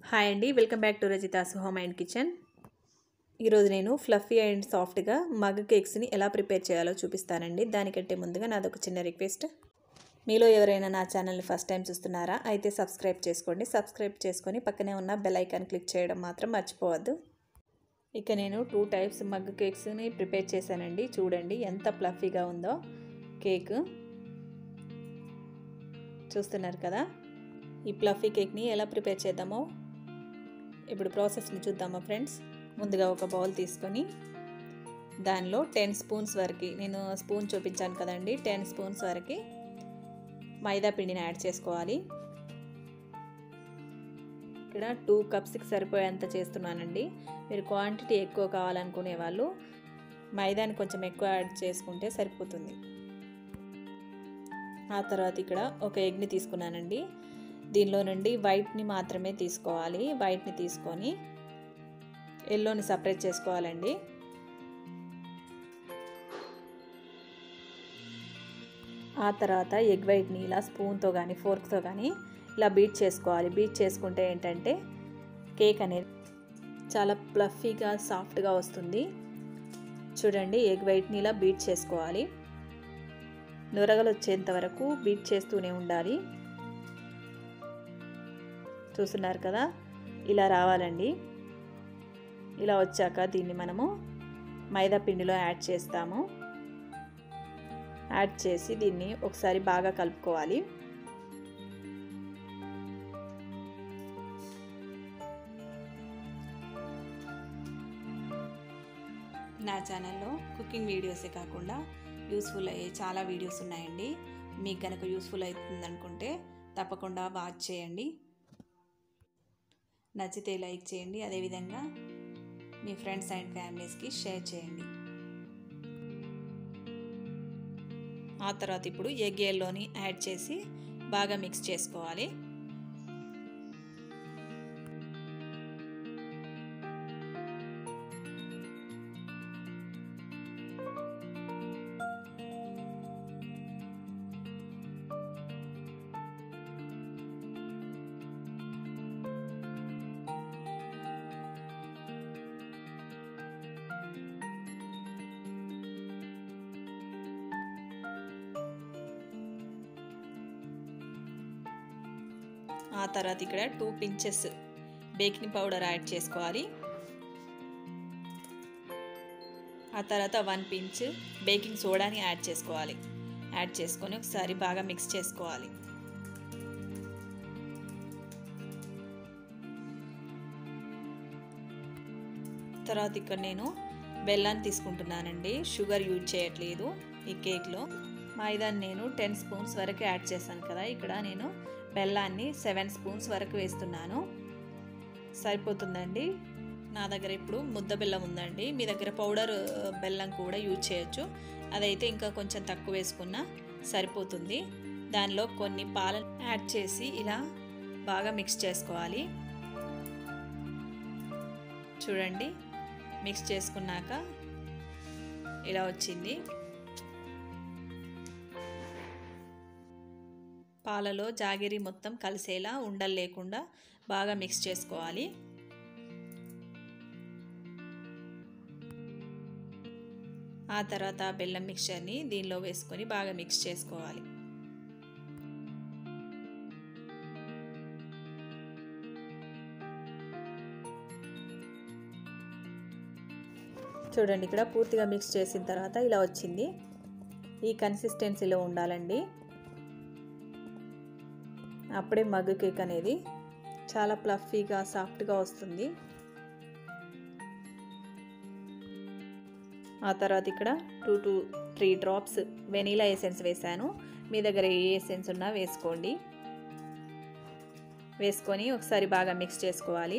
hi అండి welcome back to Rajitha's home and kitchen ఈరోజు నేను ఫ్లఫీ అండ్ సాఫ్ట్గా మగ్ కేక్స్ని ఎలా ప్రిపేర్ చేయాలో చూపిస్తానండి దానికంటే ముందుగా నాదొక చిన్న రిక్వెస్ట్ మీలో ఎవరైనా నా ఛానల్ని ఫస్ట్ టైం చూస్తున్నారా అయితే సబ్స్క్రైబ్ చేసుకోండి సబ్స్క్రైబ్ చేసుకొని పక్కనే ఉన్న బెల్ ఐకాన్ క్లిక్ చేయడం మాత్రం మర్చిపోవద్దు ఇక నేను టూ టైప్స్ మగ్ కేక్స్ని ప్రిపేర్ చేశానండి చూడండి ఎంత ఫ్లఫీగా ఉందో కేక్ చూస్తున్నారు కదా ఈ ప్లఫీ కేక్ని ఎలా ప్రిపేర్ చేద్దామో ఇప్పుడు ప్రాసెస్ని చూద్దామా ఫ్రెండ్స్ ముందుగా ఒక బౌల్ తీసుకొని దానిలో టెన్ స్పూన్స్ వరకు నేను స్పూన్ చూపించాను కదండి టెన్ స్పూన్స్ వరకు మైదా పిండిని యాడ్ చేసుకోవాలి ఇక్కడ టూ కప్స్కి సరిపోయేంత చేస్తున్నానండి మీరు క్వాంటిటీ ఎక్కువ కావాలనుకునే వాళ్ళు మైదాని కొంచెం ఎక్కువ యాడ్ చేసుకుంటే సరిపోతుంది ఆ తర్వాత ఇక్కడ ఒక ఎగ్ని తీసుకున్నానండి దీనిలో నుండి వైట్ని మాత్రమే తీసుకోవాలి వైట్ని తీసుకొని ఎల్లోని సపరేట్ చేసుకోవాలండి ఆ తర్వాత ఎగ్ వైట్ని ఇలా స్పూన్తో కానీ ఫోర్క్తో కానీ ఇలా బీట్ చేసుకోవాలి బీట్ చేసుకుంటే ఏంటంటే కేక్ అనేది చాలా ప్లఫీగా సాఫ్ట్గా వస్తుంది చూడండి ఎగ్ వైట్ని ఇలా బీట్ చేసుకోవాలి నురగలు వచ్చేంత వరకు బీట్ చేస్తూనే ఉండాలి చూస్తున్నారు కదా ఇలా రావాలండి ఇలా వచ్చాక దీన్ని మనము మైదా పిండిలో యాడ్ చేస్తాము యాడ్ చేసి దీన్ని ఒకసారి బాగా కలుపుకోవాలి నా ఛానల్లో కుకింగ్ వీడియోసే కాకుండా యూస్ఫుల్ అయ్యే చాలా వీడియోస్ ఉన్నాయండి మీకు కనుక యూస్ఫుల్ అవుతుంది అనుకుంటే తప్పకుండా వాచ్ చేయండి నచ్చితే లైక్ చేయండి అదేవిధంగా మీ ఫ్రెండ్స్ అండ్ ఫ్యామిలీస్కి షేర్ చేయండి ఆ తర్వాత ఇప్పుడు ఎగ్ ఎల్లోని యాడ్ చేసి బాగా మిక్స్ చేసుకోవాలి ఆ తర్వాత ఇక్కడ two pinches baking powder add చేసుకోవాలి ఆ తర్వాత వన్ పించ్ బేకింగ్ సోడాని యాడ్ చేసుకోవాలి యాడ్ చేసుకొని ఒకసారి బాగా మిక్స్ చేసుకోవాలి తర్వాత ఇక్కడ నేను బెల్లాన్ని తీసుకుంటున్నానండి షుగర్ యూజ్ చేయట్లేదు ఈ కేక్లో మైదాన్ని నేను టెన్ స్పూన్స్ వరకు యాడ్ చేశాను కదా ఇక్కడ నేను బెల్లాన్ని సెవెన్ స్పూన్స్ వరకు వేస్తున్నాను సరిపోతుందండి నా దగ్గర ఇప్పుడు ముద్ద బెల్లం ఉందండి మీ దగ్గర పౌడర్ బెల్లం కూడా యూజ్ చేయొచ్చు అదైతే ఇంకా కొంచెం తక్కువ వేసుకున్నా సరిపోతుంది దానిలో కొన్ని పాలను యాడ్ చేసి ఇలా బాగా మిక్స్ చేసుకోవాలి చూడండి మిక్స్ చేసుకున్నాక ఇలా వచ్చింది పాలలో జాగిరి మొత్తం కలిసేలా ఉండలు లేకుండా బాగా మిక్స్ చేసుకోవాలి ఆ తర్వాత బెల్లం మిక్చర్ని దీనిలో వేసుకొని బాగా మిక్స్ చేసుకోవాలి చూడండి ఇక్కడ పూర్తిగా మిక్స్ చేసిన తర్వాత ఇలా వచ్చింది ఈ కన్సిస్టెన్సీలో ఉండాలండి అప్పుడే మగ్గు కేక్ అనేది చాలా ప్లఫీగా సాఫ్ట్గా వస్తుంది ఆ తర్వాత ఇక్కడ two two three drops vanilla essence వేసాను మీ దగ్గర ఏ ఎసెన్స్ ఉన్నా వేసుకోండి వేసుకొని ఒకసారి బాగా మిక్స్ చేసుకోవాలి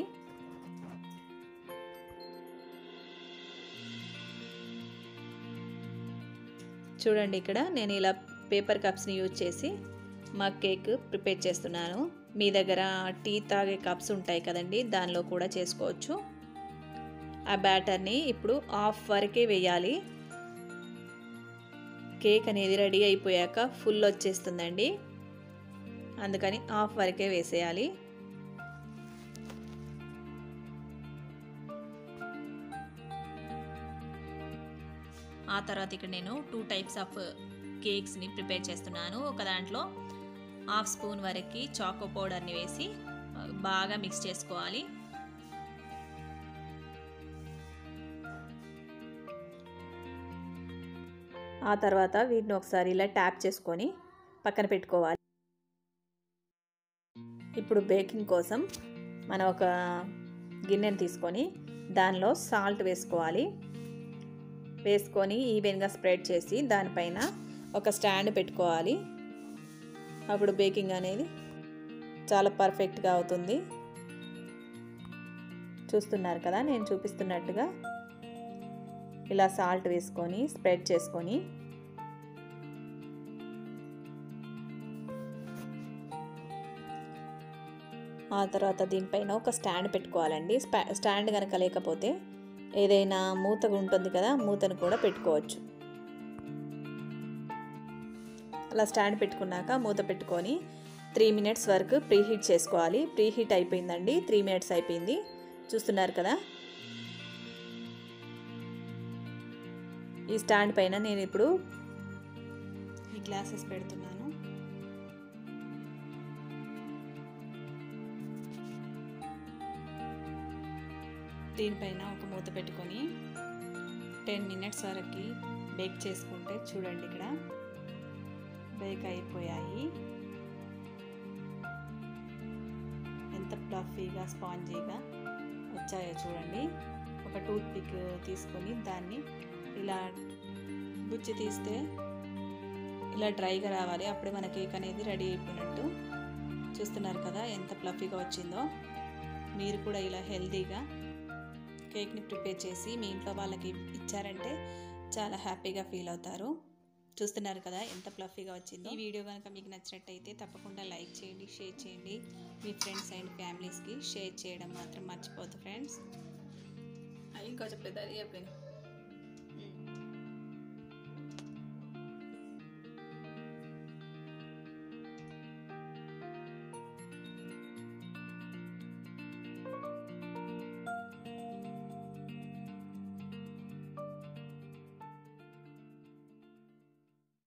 చూడండి ఇక్కడ నేను ఇలా పేపర్ కప్స్ని యూజ్ చేసి మా కేక్ ప్రిపేర్ చేస్తున్నాను మీ దగ్గర టీ తాగే కప్స్ ఉంటాయి కదండి దానిలో కూడా చేసుకోవచ్చు ఆ బ్యాటర్ని ఇప్పుడు హాఫ్ వరకే వేయాలి కేక్ అనేది రెడీ అయిపోయాక ఫుల్ వచ్చేస్తుందండి అందుకని హాఫ్ వరకే వేసేయాలి ఆ తర్వాత ఇక్కడ నేను టూ టైప్స్ ఆఫ్ కేక్స్ని ప్రిపేర్ చేస్తున్నాను ఒక దాంట్లో హాఫ్ స్పూన్ వరకు చాకో పౌడర్ని వేసి బాగా మిక్స్ చేసుకోవాలి ఆ తర్వాత వీటిని ఒకసారి ఇలా ట్యాప్ చేసుకొని పక్కన పెట్టుకోవాలి ఇప్పుడు బేకింగ్ కోసం మనం ఒక గిన్నెని తీసుకొని దానిలో సాల్ట్ వేసుకోవాలి వేసుకొని ఈవెన్గా స్ప్రెడ్ చేసి దానిపైన ఒక స్టాండ్ పెట్టుకోవాలి అప్పుడు బేకింగ్ అనేది చాలా పర్ఫెక్ట్గా అవుతుంది చూస్తున్నారు కదా నేను చూపిస్తున్నట్టుగా ఇలా సాల్ట్ వేసుకొని స్ప్రెడ్ చేసుకొని ఆ తర్వాత దీనిపైన ఒక స్టాండ్ పెట్టుకోవాలండి స్టాండ్ కనుక లేకపోతే ఏదైనా మూత ఉంటుంది కదా మూతను కూడా పెట్టుకోవచ్చు అలా స్టాండ్ పెట్టుకున్నాక మూత పెట్టుకొని త్రీ మినిట్స్ వరకు ప్రీ హీట్ చేసుకోవాలి ప్రీ హీట్ అయిపోయిందండి త్రీ మినిట్స్ అయిపోయింది చూస్తున్నారు కదా ఈ స్టాండ్ పైన నేను ఇప్పుడు ఈ గ్లాసెస్ పెడుతున్నాను దీనిపైన ఒక మూత పెట్టుకొని టెన్ మినిట్స్ వరకు బేక్ చేసుకుంటే చూడండి ఇక్కడ బేక్ అయిపోయాయి ఎంత ఫ్లఫీగా స్పాంజీగా వచ్చాయో చూడండి ఒక టూత్ పిక్ తీసుకొని దాన్ని ఇలా గుచ్చి తీస్తే ఇలా డ్రైగా రావాలి అప్పుడే మన కేక్ అనేది రెడీ అయిపోయినట్టు చూస్తున్నారు కదా ఎంత ఫ్లఫీగా వచ్చిందో మీరు కూడా ఇలా హెల్తీగా కేక్ని ప్రిపేర్ చేసి మీ ఇంట్లో వాళ్ళకి ఇచ్చారంటే చాలా హ్యాపీగా ఫీల్ అవుతారు చూస్తున్నారు కదా ఎంత ఫ్లఫీగా వచ్చిందో ఈ వీడియో కనుక మీకు నచ్చినట్టయితే తప్పకుండా లైక్ చేయండి షేర్ చేయండి మీ ఫ్రెండ్స్ అండ్ ఫ్యామిలీస్కి షేర్ చేయడం మాత్రం మర్చిపోద్దు ఫ్రెండ్స్ ఇంకొంచెం పెద్దది చెప్పాను